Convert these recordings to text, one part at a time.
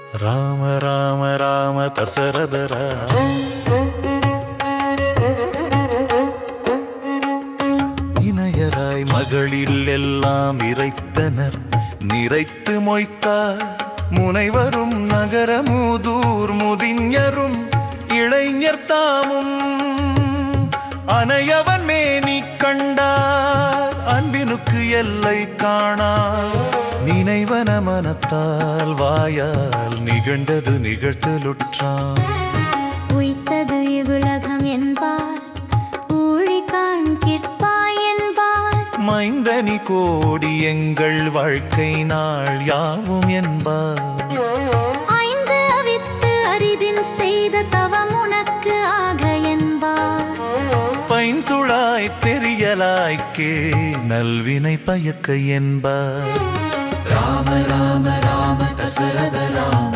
ராம ராம ராம தசரதரா இணையராய் மகளில் எல்லாம் இறைத்தனர் நிறைத்து மொய்த்தார் முனைவரும் நகரமுதூர் முதிஞரும் இளைஞர் தாமும் அனையவன் மேனி கண்டார் அன்பினுக்கு எல்லை காணார் நினைவன மனத்தால் வாயால் நிகழ்ந்தது நிகழ்த்தலுற்றான் உய்த்தது இவ்வுலகம் என்பார் ஊழி காண்கிற்பாய் என்பார் மைந்தனி கோடி எங்கள் வாழ்க்கை நாள் யாவும் என்பார் ஐந்து அவித்து அரிதின் செய்த தவம் உனக்கு ஆக என்பார் பைந்துளாய் தெரியலாய்க்கே நல்வினை பயக்க என்பார் ராம ராம ராம தசரத ராம்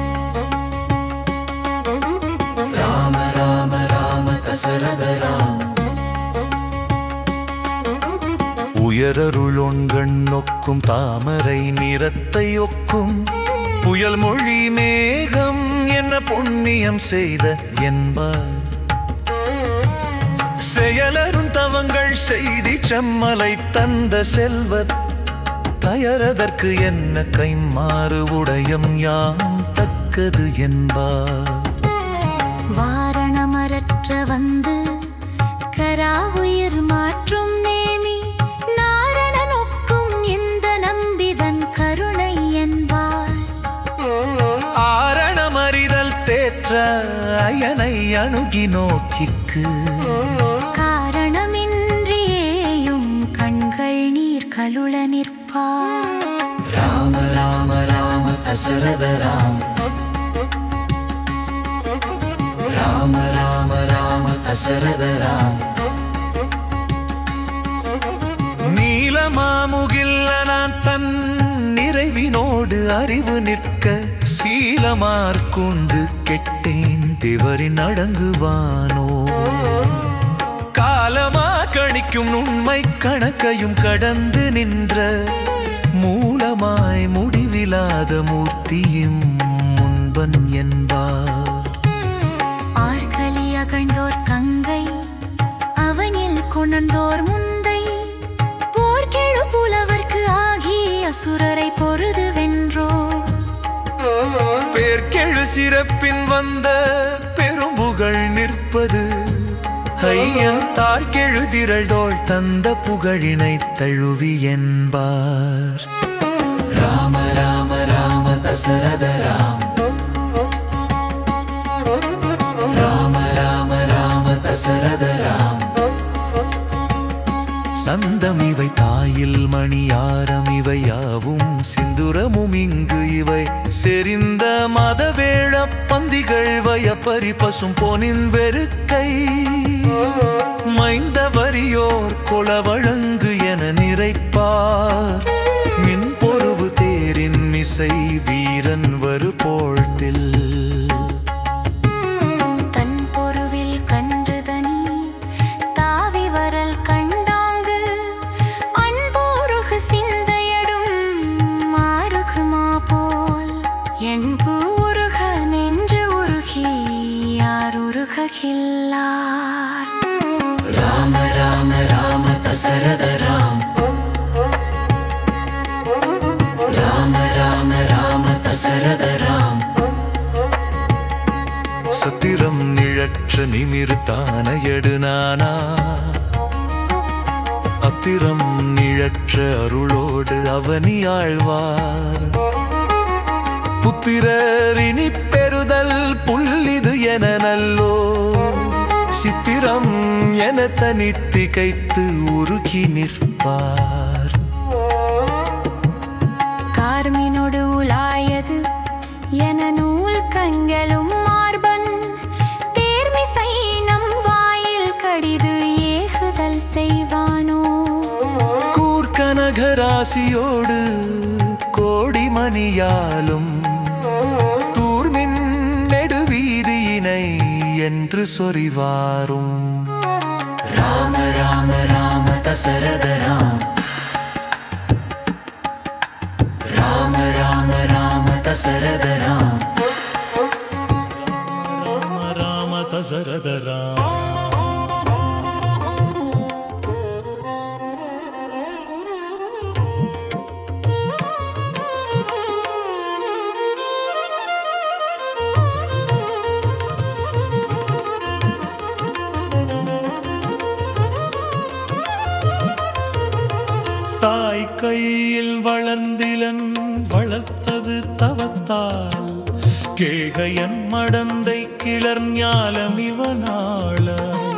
ராம ராம ராம தசரத ராம் உயரருளொண்கண் நொக்கும் தாமரை நிறத்தை ஒக்கும் புயல் மொழி மேகம் என்ன புண்ணியம் செய்த என்பார் செயலரும் தவங்கள் செய்தி செம்மலை தந்த செல்வத் தயரதற்கு என்ன கைமாறு உடையம் யாம் தக்கது என்பார் வாரணமரற்ற வந்து கராவுயிர் மாற்றும் நேமி நாரணனொக்கும் இந்த நம்பிதன் கருணை என்பார் ஆரணமறிதல் தேற்ற அயனை அணுகி நோக்கிக்கு காரணமின்றியேயும் கண்கள் நீர் கலுள நிற்பார் ராம ராம ராம தசரத ராம் ராம ராம ராம தசரத ராம் நீலமாமுகில்ல நான் தன் நிறைவினோடு அறிவு நிற்க சீலமார்க்குண்டு கெட்டேன் திவரின் அடங்குவானோ காலமா கணிக்கும் உண்மை கணக்கையும் கடந்து நின்ற மூலமாய் முடிவிலாத மூர்த்தியும் முன்பன் என்பார் ஆர்களி அகழ்ந்தோர் கங்கை அவனில் கொணர்ந்தோர் முந்தை போர்க்கெழு புலவர்க்கு ஆகி அசுரரை பொருது வென்றோ பேர்கெழு சிறப்பின் வந்த பெரும்புகழ் நிற்பது ஐயன் தார்கெழு திரள்தோள் தந்த புகழினை தழுவி என்பார் ராம ராம ராம தசரத ராம் ராம ராம ராம தசரத ராம் சந்தம் இவை தாயில் மணியாரம் இவை யாவும் சிந்துரமும் இங்கு இவை செறிந்த மதவேழ பந்திகள் வயப்பறி பசும் பொனின் வெறுக்கை மைந்த வரியோர் கொல வழங்கு என நிறைப்பார் மின் பொருவு தேரின் மிசை வீரன் வருபோழ்த்தில் தன் பொருவில் கண்டுதனி தாவி வரல் கண்டாங்கு அன்போருகு சிந்தையடும் மாறுகுமா போல் என்பு உருக நெஞ்சு உருகி யார் உருகில்லார் ராம ராம ராம தசரத ராம் ராம ராம ராம தசரத ராம் சத்திரம் நிழற்ற நிமிர்த்தான எடுநானா அத்திரம் நிழற்ற அருளோடு அவனி ஆழ்வார் புத்திரர் இனி பெறுதல் புல்லிது என நல்லோ சித்திரம் என தனித்திகைத்து உருகி நிற்பார் கார்மினொடு உலாயது என நூல் கண்களும் மார்பன் தேர்மிசை நம் வாயில் கடிது ஏகுதல் செய்வானோ கூர்க்கனகராசியோடு கோடிமணியாலும் தூர்மின் நெடுவீதியினை என்று சொறிவாரும் ராம ராம ராம தசரத ராம் ராம ராம ராம தசரத ராம் தசரதரா தாய் கையில் வளர்ந்திலன் வளர்த்தது தவத்தால் கேகையன் மடந்தை கிளர் ஞாலம் இவனாள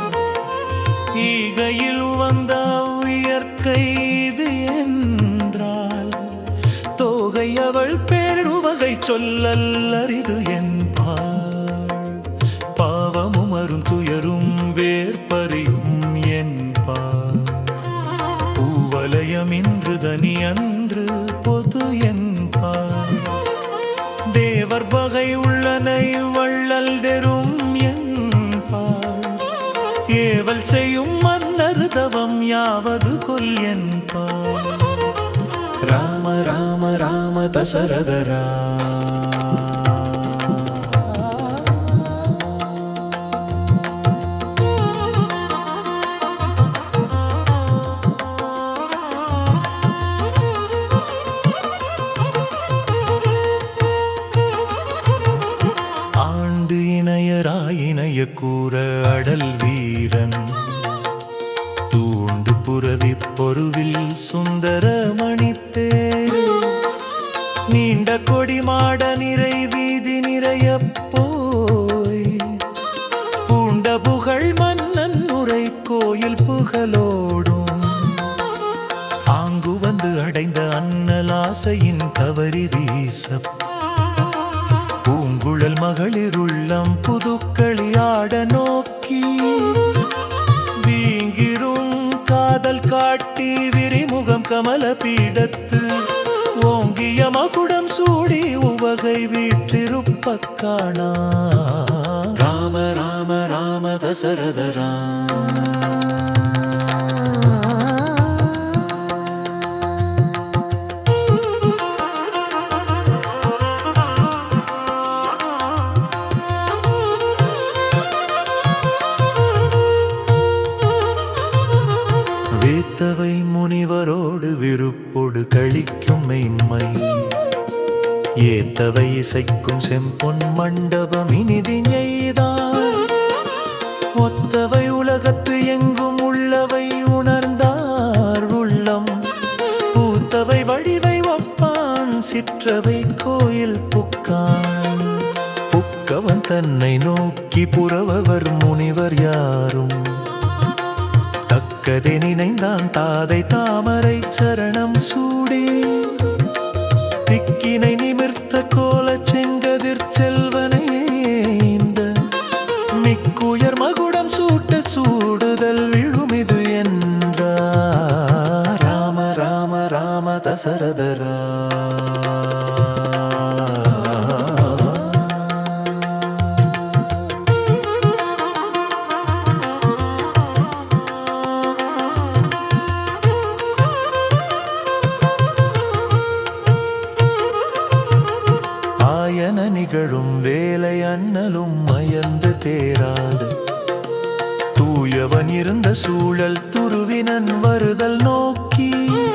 ஈகையில் வந்த உயர்க்கை இது என்றால் தோகை அவள் பேருவகை சொல்லல் அரிது என்பாள் பாவமும் அரும் துயரும் வேர்பறியும் என்பாள் பூவலயம் இன்று தனி அன்று பொது என்பார் தேவர் பகை உள்ளனை வள்ளல் தெரும் என்பார் ஏவல் செய்யும் மன்னர் தவம் யாவது கொல் என்பார் ராம ராம ராம தசரதரா ஆண்டு இணையராயினைய கூற அடல் வீரன் தூண்டு புரவி பொருவில் சுந்தர மணித்தேர் நீண்ட கொடி மாட நிறை வீதி நிறைய போய் பூண்ட புகழ் மன்னன் உரை கோயில் புகழோடும் ஆங்கு வந்து அடைந்த அன்னலாசையின் கவரி வீசப் பூங்குழல் மகளிருள்ளம் புதுக்களியாட நோக்கி வீங்கிரும் காதல் காட்டி விரிமுகம் கமல பீடத்து ஓங்கிய மகுடம் சூடி உவகை வீற்றிருப்ப காணா ராம ராம ராம தசரதரா வேத்தவை முனிவரோடு விருப்பொடு கழிக்கும் மெய்மை ஏத்தவை இசைக்கும் செம்பொன் மண்டபம் இனிதி நெய்தான் ஒத்தவை உலகத்து எங்கும் உள்ளவை உணர்ந்தார் உள்ளம் பூத்தவை வடிவை ஒப்பான் சிற்றவை கோயில் புக்கான் புக்கவன் தன்னை நோக்கி புறவவர் முனிவர் யாரும் தக்கதே நினைந்தான் தாதை தாமரை சரணம் சூடி திக்கினை நிமிர்த்த கோல செங்கதிர் செல்வனே இந்த மிக்குயர் மகுடம் சூட்ட சூடுதல் விழுமிது என்றார் ராம ராம ராம தசரதரா ஆயன நிகழும் வேலை அண்ணலும் மயந்து தேராது தூயவன் இருந்த சூழல் துருவினன் வருதல் நோக்கி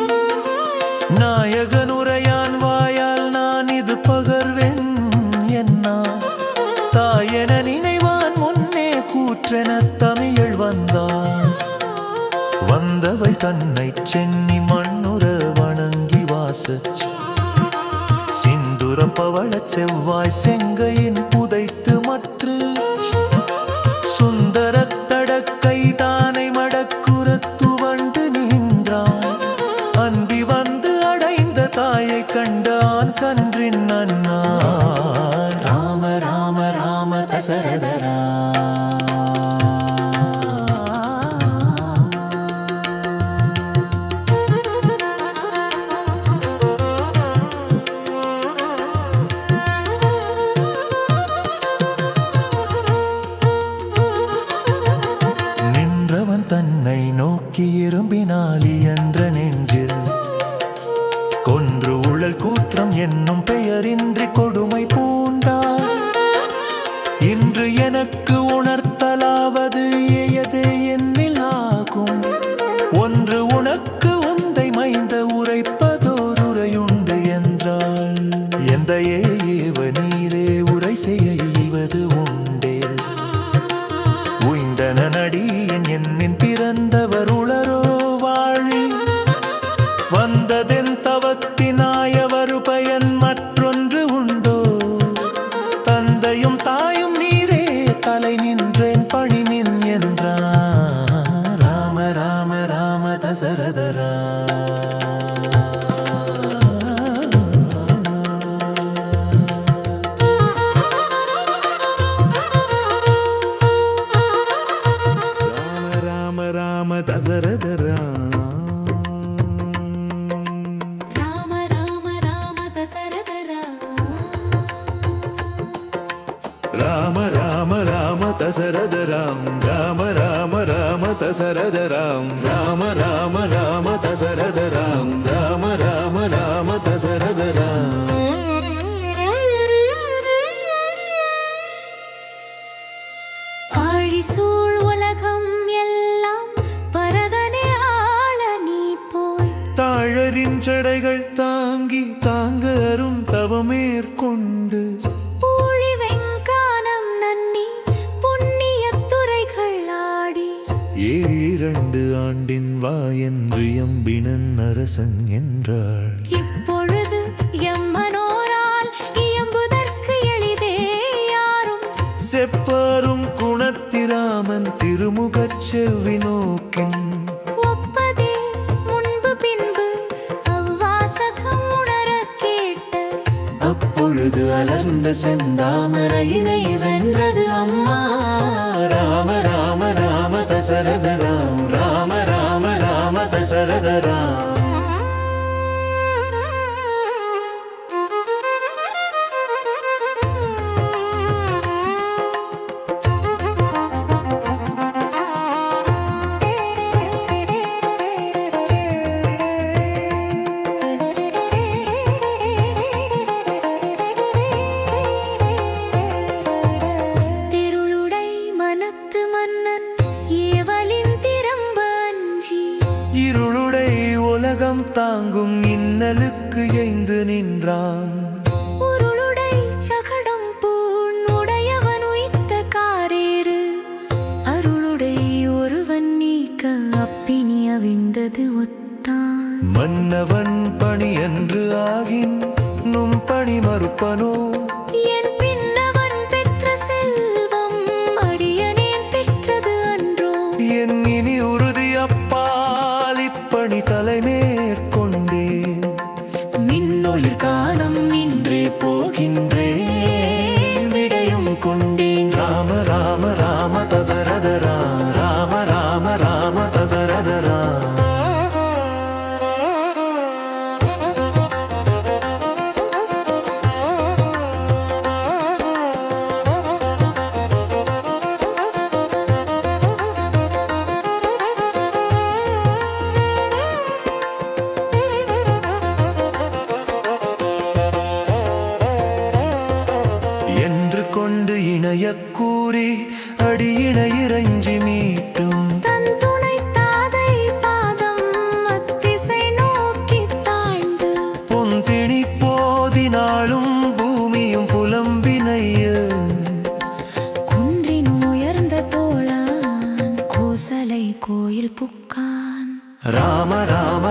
நாயகன் உரையான் வாயால் நான் இது பகர்வென் என்னா தாயென நினைவான் முன்னே கூற்றென தமிழ் வந்தான் வந்தவள் தன்னை சென்னி மண்ணுற வணங்கி வாசச் சிந்துர பவள செவ்வாய் செங்கையின் புதைத்து மற்று சுந்தர தடக்கை தானை மடக்குரத்து வண்டு நின்றான் அந்தி வந்து அடைந்த தாயை கண்டான் கன்றின் அண்ணா ராம ராம ராம தசரதரா நின்றவன் தன்னை நோக்கி இரும்பினால் இயன்ற நெஞ்சில் கொன்று உழல் கூற்றம் என்னும் பெயரின்றி கொடுமை பூண்டார் இன்று எனக்கு உணர்த்த எந்தையே ஏவ நீரே உரை செய்ய இவது உண்டேல் உய்ந்தன நடியன் என்னின் பிறந்தவர் உளரோ வாழி வந்ததென் தவத்தினாயவரு பயன் மற்றொன்று உண்டோ தந்தையும் தாயும் நீரே தலை நின்றேன் பணிமின் என்றார் ராம ராம ராம தசரதரா ராம ராம ராம தசரதரா ராம ராம ராம தசரதரா ராம ராம ராம தசரத ராம் ராம ராம ராம தசரத ராம் ராம ராம ராம தசரத ராம் ராம ராம ராம தசரத ராம் ஆழி சூழ் உலகம் எல்லாம் பரதனே ஆள நீ போய் தாழரின் சடைகள் தாங்கி தாங்க அரும் தவமேற்கொண்டு ஊழி வெங்கானம் நன்னி புண்ணியத் துறைகள் ஆடி ஏழு இரண்டு ஆண்டின் வா என்று எம்பினன் அரசன் என்றாள் இப்பொழுது எம்மனோரால் இயம்புதற்கு எளிதே யாரும் செப்பாரும் குணத்திராமன் திருமுகச் செவ்வி நோக்கின் ஒப்பதே முன்பு பின்பு அவ்வாசகம் உணரக் கேட்ட அப்பொழுது அலர்ந்த செந்தாமரையினை வென்றது அம்மா ராம ராம ராம தசரத ராம் ராம ராம ராம தசரத ராம் திருளுடை மனத்து மன்னன் ஏவலின் திறம்ப அஞ்சி இருளுடை உலகம் தாங்கும் இன்னலுக்கு எய்ந்து நின்றான் உருளுடை சகடம் பூண் உடையவன் உய்த்த காரேறு அருளுடை ஒருவன் நீக்க அப்பினி அவிழ்ந்தது ஒத்தான் மன்னவன் பணி என்று ஆகின் நும் பணி மறுப்பனோ என் பின்னவன் பெற்ற செல்வம் அடியனேன் பெற்றது அன்றோ என் இனி உறுதி அப்பால் இப்பணி தலைமேற்கொண்டேன் மின்னொளி காலம் நின்றே போகின்றேன் விடையும் கொண்டேன் ராம ராம ராம தசரத ராம் ராம ராம ராம தசரத ராம் என்று கொண்டு இணையக் கூறி அடியின இறைஞ்சி மீட்டும் தன் துணை தாதை பாதம் அத்திசை நோக்கித் தாழ்ந்து பொந்திணி போதினாலும் பூமியும் புலம்பினைய குன்றின் உயர்ந்த தோளான் கோசலை கோயில் புக்கான் ராம ராம